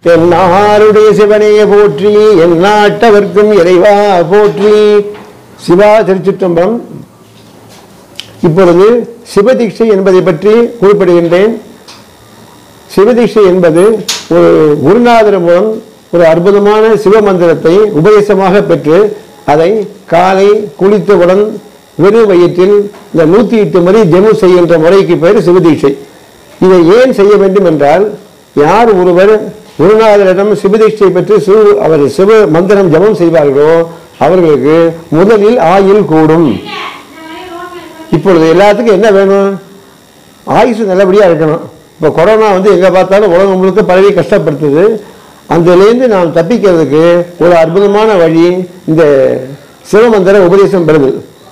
தென்னாருடைய சிவனையை போற்றி எந்நாட்டவர்க்கும் இறைவா போற்றி சிவா திருச்சிற்றம்பலம் இப்பொழுது சிவதீட்சை என்பதை பற்றி குறிப்பிடுகின்றேன் சிவதீட்சை என்பது ஒரு குருநாதர் மூலம் ஒரு அற்புதமான சிவ மந்திரத்தை உபதேசமாக பெற்று அதை காலை குளித்தவுடன் வெறும் வயிற்றில் இந்த நூத்தி எட்டு முறை ஜெபம் செய்கின்ற முறைக்கு பெயர் சிவதீட்சை இதை ஏன் செய்ய வேண்டும் என்றால் யார் ஒருவர் குருநாதரிடம் சிவதீட்சை பெற்று சிவ அவர் சிவ மந்திரம் ஜெபம் செய்வார்களோ அவர்களுக்கு முதலில் ஆயுள் கூடும் இப்பொழுது எல்லாத்துக்கும் என்ன வேணும் ஆயுசு நல்லபடியாக இருக்கணும் இப்போ கொரோனா வந்து எங்கே பார்த்தாலும் உலகம் முழுக்க பரவி கஷ்டப்படுத்துது அதுலேருந்து நாம் தப்பிக்கிறதுக்கு ஒரு அற்புதமான வழி இந்த சிவமந்திர உபதேசம் பெறுது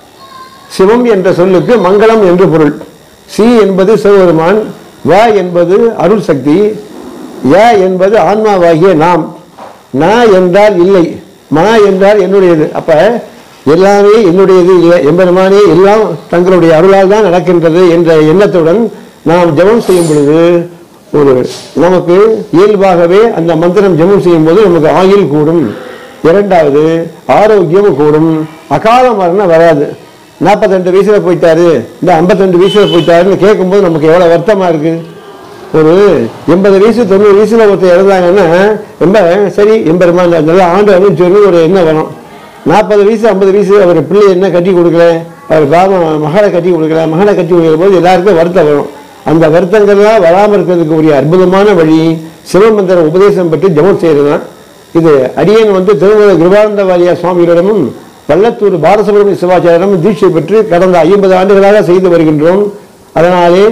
சிவம் என்ற சொல்லுக்கு மங்களம் என்று பொருள் சி என்பது சிவபெருமான் வ என்பது அருள் சக்தி ய என்பது ஆன்மாவாகிய நாம் ந என்றால் இல்லை ம என்றால் என்னுடையது அப்ப எல்லாமே என்னுடையது இல்லை எம்பெருமானே எல்லாம் தங்களுடைய அருளால் தான் நடக்கின்றது என்ற எண்ணத்துடன் நாம் ஜெபம் செய்யும் பொழுது ஒரு நமக்கு இயல்பாகவே அந்த மந்திரம் ஜெபம் செய்யும் போது நமக்கு ஆயுள் கூடும் இரண்டாவது ஆரோக்கியம் கூடும் அகால மரணம் வராது நாற்பத்தெண்டு வயசுல போயிட்டாரு இந்த ஐம்பத்தெண்டு வயசுல போயிட்டாருன்னு கேட்கும்போது நமக்கு எவ்வளவு வருத்தமா இருக்கு ஒரு எண்பது வயசு தொண்ணூறு வயசுல ஒருத்தர் இறந்தாங்கன்னா ரொம்ப சரி எம்பெருமா நல்லா ஆண்டு அப்படின்னு ஒரு எண்ணம் வரும் நாற்பது வயசு ஐம்பது வயசு அவர் பிள்ளை என்ன கட்டி கொடுக்கல அவர் பாபம் மகளை கட்டி கொடுக்கல மகனை கட்டி கொடுக்கிற போது எல்லாருக்கும் வருத்தம் வரும் அந்த வருத்தங்கள்லாம் வராமல் இருக்கிறதுக்கு உரிய அற்புதமான வழி சிவமந்திர உபதேசம் பற்றி ஜெபம் செய்யறது தான் இது அடியன் வந்து திருமண கிருபானந்த வாரியா சுவாமிகளிடமும் வல்லத்தூர் பாலசுப்ரமணிய சிவாச்சாரிடமும் தீட்சை பெற்று கடந்த ஐம்பது ஆண்டுகளாக செய்து வருகின்றோம் அதனாலே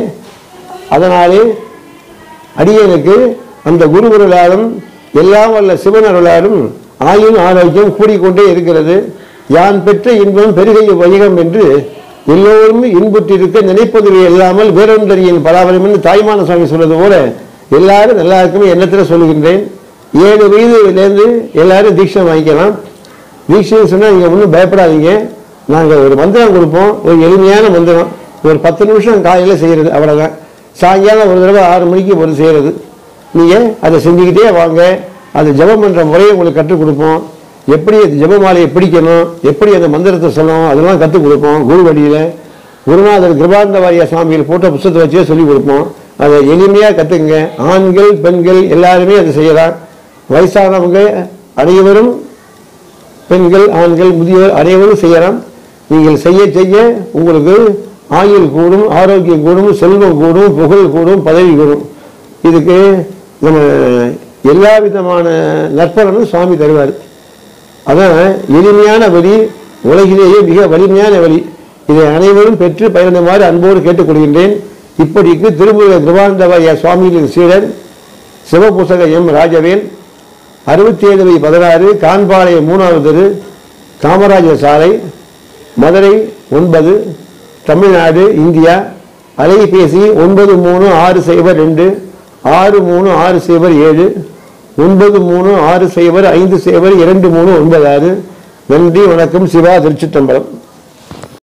அதனாலே அடியனுக்கு அந்த குருகுருளாலும் எல்லாம் வல்ல சிவன் அருளாலும் ஆயுள் ஆரோக்கியம் கூடிக்கொண்டே இருக்கிறது யான் பெற்ற இன்பம் பெருகைய வைகம் என்று எல்லோரும் இன்புற்றிருக்க நினைப்பதில் இல்லாமல் வேறொன்றறியின் பராபரம் என்று தாய்மான சுவாமி சொல்வது போல எல்லாரும் எல்லாருக்குமே எண்ணத்தில் சொல்லுகின்றேன் ஏழு வயதுலேருந்து எல்லாரும் தீட்சை வாங்கிக்கலாம் தீட்சைன்னு சொன்னால் நீங்கள் ஒன்றும் பயப்படாதீங்க நாங்கள் ஒரு மந்திரம் கொடுப்போம் ஒரு எளிமையான மந்திரம் ஒரு பத்து நிமிஷம் காலையில் செய்கிறது அவ்வளோதான் சாயங்காலம் ஒரு தடவை ஆறு மணிக்கு ஒரு செய்கிறது நீங்கள் அதை செஞ்சுக்கிட்டே வாங்க அது ஜெபம் பண்ணுற முறையை உங்களுக்கு கற்றுக் கொடுப்போம் எப்படி அது ஜெப மாலையை பிடிக்கணும் எப்படி அந்த மந்திரத்தை சொல்லணும் அதெல்லாம் கற்றுக் கொடுப்போம் குரு வழியில் குருநாதர் கிருபானந்த வாரியா சுவாமிகள் போட்ட புத்தகத்தை வச்சே சொல்லிக் கொடுப்போம் அதை எளிமையாக கற்றுக்குங்க ஆண்கள் பெண்கள் எல்லாருமே அதை செய்யலாம் வயசானவங்க அனைவரும் பெண்கள் ஆண்கள் முதியோர் அனைவரும் செய்யலாம் நீங்கள் செய்ய செய்ய உங்களுக்கு ஆயுள் கூடும் ஆரோக்கியம் கூடும் செல்வம் கூடும் புகழ் கூடும் பதவி கூடும் இதுக்கு நம்ம எல்லா விதமான நற்பலனும் சுவாமி தருவார் அதான் எளிமையான வழி உலகிலேயே மிக வலிமையான வழி இதை அனைவரும் பெற்று பயனுமாறு அன்போடு கேட்டுக்கொள்கின்றேன் இப்படிக்கு திருமுக திருவானந்தவாய சுவாமிகளின் சீடர் சிவபூசக எம் ராஜவேல் அறுபத்தி ஏழு பை பதினாறு கான்பாளையம் மூணாவது தெரு காமராஜர் சாலை மதுரை ஒன்பது தமிழ்நாடு இந்தியா அலைபேசி ஒன்பது மூணு ஆறு சைபர் ரெண்டு ஆறு மூணு ஆறு சைபர் ஏழு ஒன்பது மூணு ஆறு சைபர் ஐந்து சைபர் இரண்டு மூணு ஒன்பது ஆறு நன்றி வணக்கம் சிவா திருச்சிற்றம்பலம்